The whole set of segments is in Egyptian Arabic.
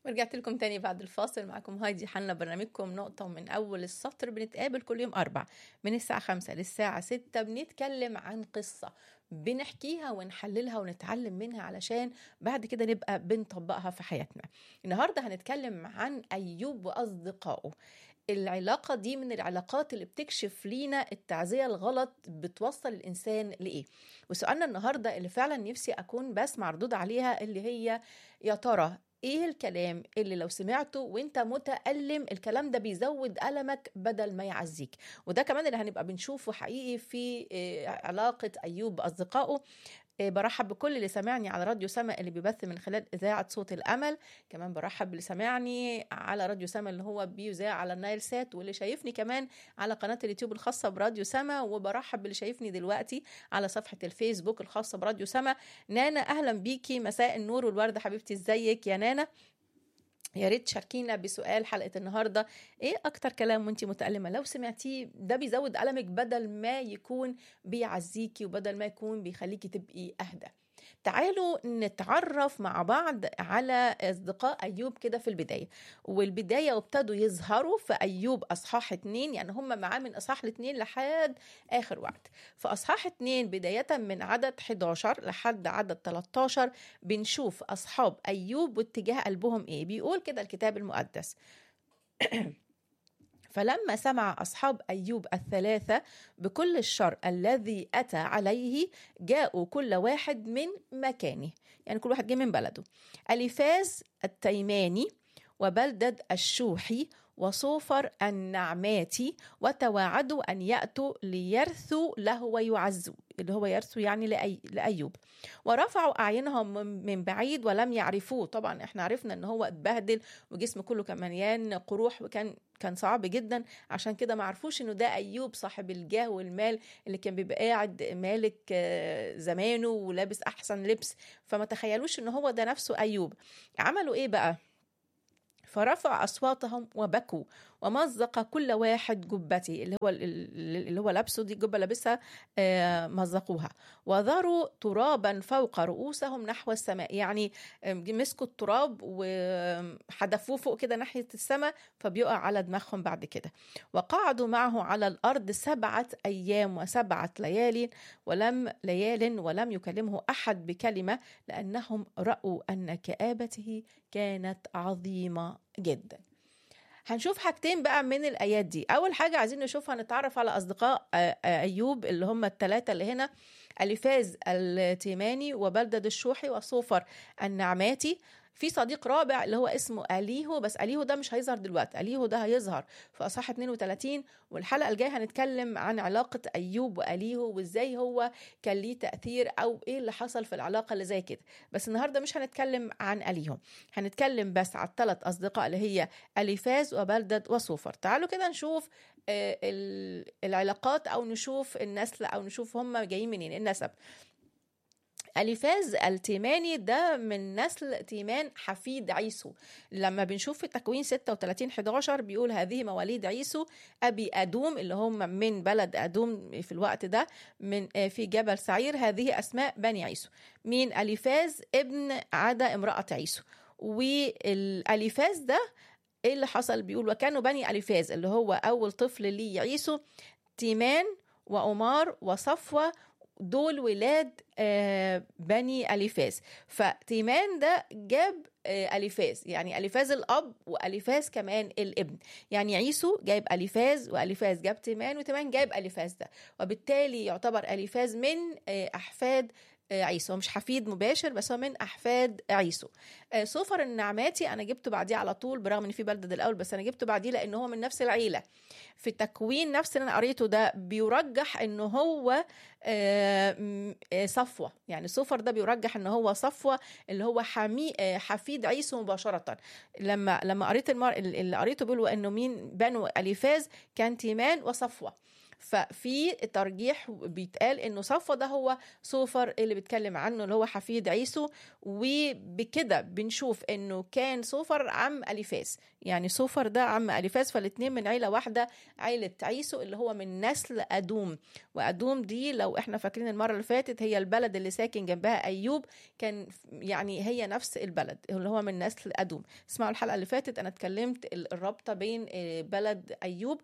ورجعت لكم تاني بعد الفاصل معكم هايدي حنا برنامجكم نقطة من أول السطر بنتقابل كل يوم أربع من الساعة خمسة للساعة ستة بنتكلم عن قصة بنحكيها ونحللها ونتعلم منها علشان بعد كده نبقى بنطبقها في حياتنا النهاردة هنتكلم عن أيوب وأصدقائه العلاقة دي من العلاقات اللي بتكشف لينا التعزية الغلط بتوصل الإنسان لإيه وسؤالنا النهاردة اللي فعلا نفسي أكون بسمع ردود عليها اللي هي يا ترى ايه الكلام اللي لو سمعته وانت متألم الكلام ده بيزود ألمك بدل ما يعزيك وده كمان اللي هنبقى بنشوفه حقيقي في علاقة أيوب بأصدقائه برحب بكل اللي سمعني على راديو سما اللي بيبث من خلال إذاعة صوت الأمل كمان برحب باللي سمعني على راديو سما اللي هو بيذاع على النايل سات واللي شايفني كمان على قناة اليوتيوب الخاصة براديو سما وبرحب باللي شايفني دلوقتي على صفحة الفيسبوك الخاصة براديو سما نانا أهلا بيكي مساء النور والوردة حبيبتي ازيك يا نانا يا ريت تشاركينا بسؤال حلقه النهارده ايه اكتر كلام وانت متألمه لو سمعتيه ده بيزود ألمك بدل ما يكون بيعزيكي وبدل ما يكون بيخليكي تبقي اهدى تعالوا نتعرف مع بعض على أصدقاء أيوب كده في البداية والبداية وابتدوا يظهروا في أيوب أصحاح اتنين يعني هم معاه من أصحاح الاتنين لحد آخر وقت في أصحاح اتنين بداية من عدد 11 لحد عدد 13 بنشوف أصحاب أيوب واتجاه قلبهم إيه بيقول كده الكتاب المقدس فلما سمع أصحاب أيوب الثلاثة بكل الشر الذي أتى عليه جاءوا كل واحد من مكانه يعني كل واحد جه من بلده أليفاز التيماني وبلدد الشوحي وصوفر النعماتي وتواعدوا أن يأتوا ليرثوا له ويعزوا اللي هو يرثوا يعني لأي لأيوب ورفعوا أعينهم من بعيد ولم يعرفوه طبعا احنا عرفنا ان هو اتبهدل وجسمه كله كان مليان قروح وكان كان صعب جدا عشان كده ما عرفوش انه ده ايوب صاحب الجاه والمال اللي كان بيبقى قاعد مالك زمانه ولابس احسن لبس فما تخيلوش ان هو ده نفسه ايوب عملوا ايه بقى فرفع اصواتهم وبكوا ومزق كل واحد جبتي اللي هو اللي هو لابسه دي جبه لابسها مزقوها وذروا ترابا فوق رؤوسهم نحو السماء يعني مسكوا التراب وحدفوه فوق كده ناحيه السماء فبيقع على دماغهم بعد كده وقعدوا معه على الارض سبعه ايام وسبعه ليال ولم ليال ولم يكلمه احد بكلمه لانهم راوا ان كابته كانت عظيمه جدا هنشوف حاجتين بقى من الايات دي اول حاجه عايزين نشوفها نتعرف على اصدقاء ايوب اللي هم الثلاثه اللي هنا اليفاز التيماني وبلدد الشوحي وصوفر النعماتي في صديق رابع اللي هو اسمه أليهو بس أليهو ده مش هيظهر دلوقتي أليهو ده هيظهر في أصحاح 32 والحلقة الجاية هنتكلم عن علاقة أيوب وأليهو وإزاي هو كان ليه تأثير أو إيه اللي حصل في العلاقة اللي زي كده بس النهاردة مش هنتكلم عن أليهو هنتكلم بس على الثلاث أصدقاء اللي هي أليفاز وبلدد وصوفر تعالوا كده نشوف العلاقات أو نشوف النسل أو نشوف هم جايين منين النسب أليفاز التيماني ده من نسل تيمان حفيد عيسو لما بنشوف في تكوين 36 11 بيقول هذه مواليد عيسو أبي أدوم اللي هم من بلد أدوم في الوقت ده من في جبل سعير هذه أسماء بني عيسو مين أليفاز ابن عدا امرأة عيسو والأليفاز ده ايه اللي حصل بيقول وكانوا بني أليفاز اللي هو أول طفل ليه عيسو تيمان وأمار وصفوة دول ولاد بني أليفاز فتيمان ده جاب أليفاز يعني أليفاز الأب وأليفاز كمان الابن يعني عيسو جايب أليفاز وأليفاز جاب تيمان وتيمان جايب أليفاز ده وبالتالي يعتبر أليفاز من أحفاد عيسو هو مش حفيد مباشر بس هو من احفاد عيسو صفر النعماتي انا جبته بعديه على طول برغم ان في بلدد الاول بس انا جبته بعديه لان هو من نفس العيله في التكوين نفس اللي انا قريته ده بيرجح ان هو صفوه يعني صفر ده بيرجح ان هو صفوه اللي هو حمي حفيد عيسو مباشره لما لما قريت المر... اللي قريته بيقولوا انه مين بنو اليفاز كان تيمان وصفوه ففي ترجيح بيتقال انه صفوة ده هو صوفر اللي بيتكلم عنه اللي هو حفيد عيسو وبكده بنشوف انه كان صوفر عم اليفاس يعني صوفر ده عم اليفاس فالاثنين من عيله واحده عيله عيسو اللي هو من نسل ادوم وادوم دي لو احنا فاكرين المره اللي فاتت هي البلد اللي ساكن جنبها ايوب كان يعني هي نفس البلد اللي هو من نسل ادوم اسمعوا الحلقه اللي فاتت انا اتكلمت الرابطه بين بلد ايوب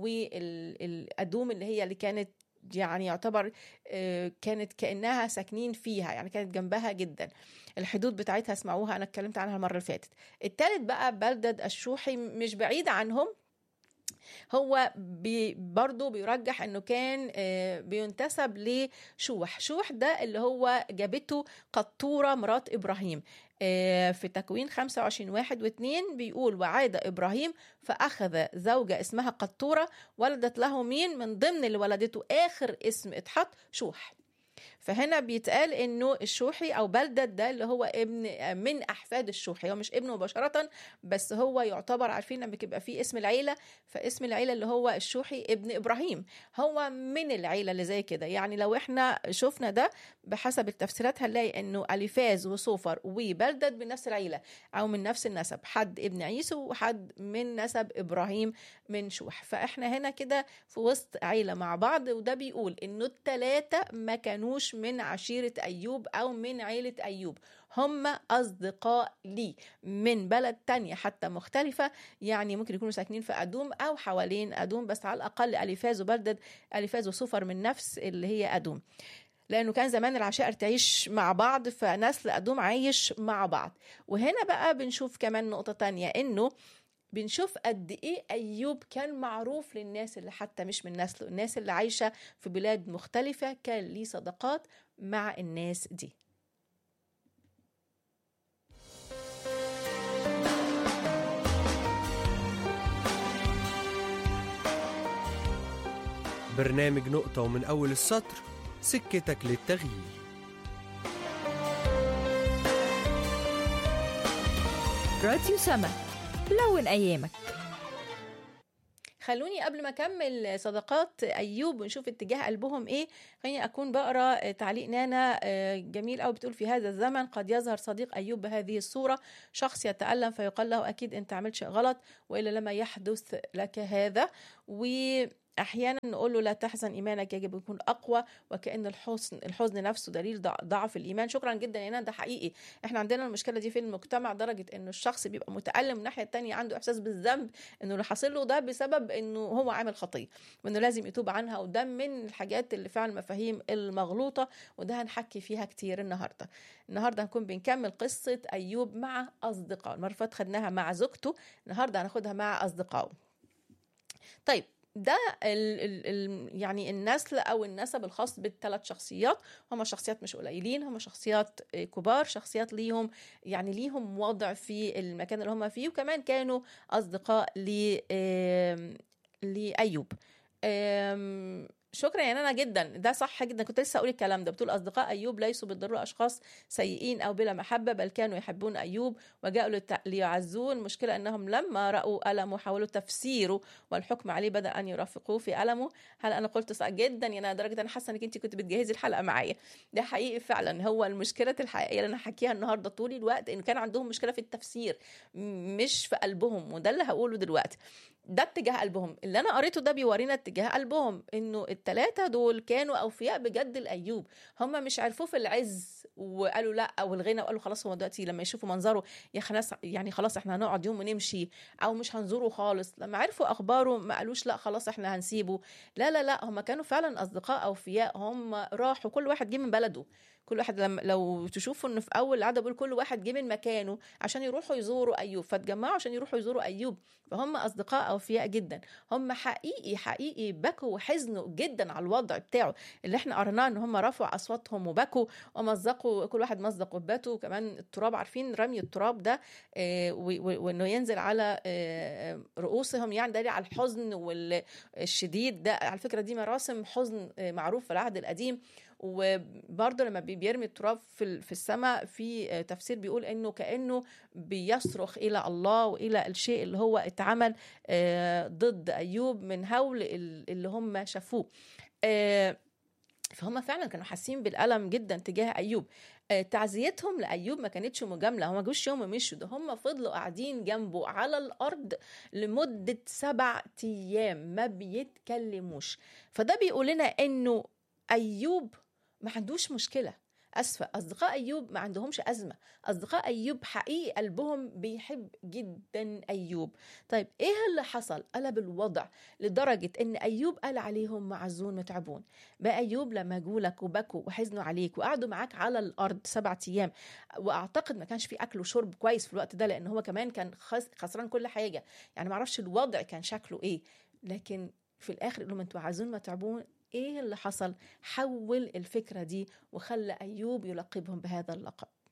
والادوم اللي هي اللي كانت يعني يعتبر كانت كانها ساكنين فيها يعني كانت جنبها جدا الحدود بتاعتها اسمعوها انا اتكلمت عنها المره اللي فاتت التالت بقى بلدد الشوحي مش بعيد عنهم هو بي برضو بيرجح انه كان بينتسب لشوح شوح ده اللي هو جابته قطورة مرات إبراهيم في تكوين 25 واحد واثنين بيقول وعاد إبراهيم فأخذ زوجة اسمها قطورة ولدت له مين من ضمن اللي ولدته آخر اسم اتحط شوح فهنا بيتقال انه الشوحي او بلدد ده اللي هو ابن من احفاد الشوحي هو مش ابنه مباشره بس هو يعتبر عارفين لما بيبقى فيه اسم العيله فاسم العيله اللي هو الشوحي ابن ابراهيم هو من العيله اللي زي كده يعني لو احنا شفنا ده بحسب التفسيرات هنلاقي انه اليفاز وصوفر وبلدد من نفس العيله او من نفس النسب حد ابن عيسو وحد من نسب ابراهيم من شوح فاحنا هنا كده في وسط عيله مع بعض وده بيقول انه الثلاثه ما كانوش من عشيرة أيوب أو من عيلة أيوب هم أصدقاء لي من بلد تانية حتى مختلفة يعني ممكن يكونوا ساكنين في أدوم أو حوالين أدوم بس على الأقل أليفاز وبلدد أليفاز وصفر من نفس اللي هي أدوم لانه كان زمان العشائر تعيش مع بعض فنسل ادوم عايش مع بعض وهنا بقى بنشوف كمان نقطه تانية انه بنشوف قد ايه ايوب كان معروف للناس اللي حتى مش من نسله الناس اللي عايشه في بلاد مختلفه كان ليه صداقات مع الناس دي برنامج نقطة ومن أول السطر سكتك للتغيير راديو سما لون أيامك خلوني قبل ما اكمل صداقات ايوب ونشوف اتجاه قلبهم ايه خليني اكون بقرا تعليق نانا جميل قوي بتقول في هذا الزمن قد يظهر صديق ايوب بهذه الصوره شخص يتالم فيقال له اكيد انت عملت شيء غلط والا لما يحدث لك هذا و احيانا نقول له لا تحزن ايمانك يجب يكون اقوى وكان الحزن الحزن نفسه دليل ضعف الايمان شكرا جدا يا ده حقيقي احنا عندنا المشكله دي في المجتمع درجه انه الشخص بيبقى متالم من الناحيه الثانيه عنده احساس بالذنب انه اللي حاصل له ده بسبب انه هو عامل خطيه وانه لازم يتوب عنها وده من الحاجات اللي فعلا المفاهيم المغلوطه وده هنحكي فيها كتير النهارده النهارده هنكون بنكمل قصه ايوب مع اصدقائه المره اللي خدناها مع زوجته النهارده هناخدها مع اصدقائه طيب ده ال ال ال يعني النسل او النسب الخاص بالثلاث شخصيات هم شخصيات مش قليلين هم شخصيات كبار شخصيات ليهم يعني ليهم وضع في المكان اللي هم فيه وكمان كانوا اصدقاء ل لايوب شكرا يا نانا جدا ده صح جدا كنت لسه اقول الكلام ده بتقول اصدقاء ايوب ليسوا بالضروره اشخاص سيئين او بلا محبه بل كانوا يحبون ايوب وجاءوا ليعزوه المشكله انهم لما راوا المه حاولوا تفسيره والحكم عليه بدا ان يرافقوه في المه هل انا قلت صح جدا يا نانا لدرجه انا حاسه انك انت كنت بتجهزي الحلقه معايا ده حقيقي فعلا هو المشكله الحقيقيه اللي انا حكيها النهارده طول الوقت ان كان عندهم مشكله في التفسير مش في قلبهم وده اللي هقوله دلوقتي ده اتجاه قلبهم اللي انا قريته ده بيورينا اتجاه قلبهم انه التلاتة دول كانوا اوفياء بجد لايوب هم مش عرفوه في العز وقالوا لا او الغنى وقالوا خلاص هو دلوقتي لما يشوفوا منظره يا خلاص يعني خلاص احنا هنقعد يوم ونمشي او مش هنزوره خالص لما عرفوا اخباره ما قالوش لا خلاص احنا هنسيبه لا لا لا هم كانوا فعلا اصدقاء اوفياء هم راحوا كل واحد جه من بلده كل واحد لما لو تشوفوا انه في اول العاده بيقول كل واحد جه من مكانه عشان يروحوا يزوروا ايوب فتجمعوا عشان يروحوا يزوروا ايوب فهم اصدقاء اوفياء جدا هم حقيقي حقيقي بكوا وحزنوا جدا على الوضع بتاعه اللي احنا قرناه ان هم رفعوا اصواتهم وبكوا ومزقوا كل واحد مزق قبته وكمان التراب عارفين رمي التراب ده آه وانه ينزل على آه رؤوسهم يعني دليل على الحزن والشديد ده على فكره دي مراسم حزن آه معروف في العهد القديم وبرضه لما بي- بيرمي التراب في ال- في السماء في آه، تفسير بيقول انه كانه بيصرخ الى الله والى الشيء اللي هو اتعمل آه، ضد ايوب من هول ال- اللي هم شافوه آه، فهم فعلا كانوا حاسين بالالم جدا تجاه ايوب آه، تعزيتهم لايوب ما كانتش مجامله هم ما جوش يوم ومشوا ده هم فضلوا قاعدين جنبه على الارض لمده سبع ايام ما بيتكلموش فده بيقول لنا انه ايوب ما عندوش مشكله اسفه اصدقاء ايوب ما عندهمش ازمه اصدقاء ايوب حقيقي قلبهم بيحب جدا ايوب طيب ايه اللي حصل قلب الوضع لدرجه ان ايوب قال عليهم معزون متعبون بقى ايوب لما جولك وبكوا وحزنوا عليك وقعدوا معاك على الارض سبعة ايام واعتقد ما كانش في اكل وشرب كويس في الوقت ده لان هو كمان كان خس- خسران كل حاجه يعني ما اعرفش الوضع كان شكله ايه لكن في الاخر يقول لهم انتوا عايزون متعبون ايه اللي حصل حول الفكره دي وخلى ايوب يلقبهم بهذا اللقب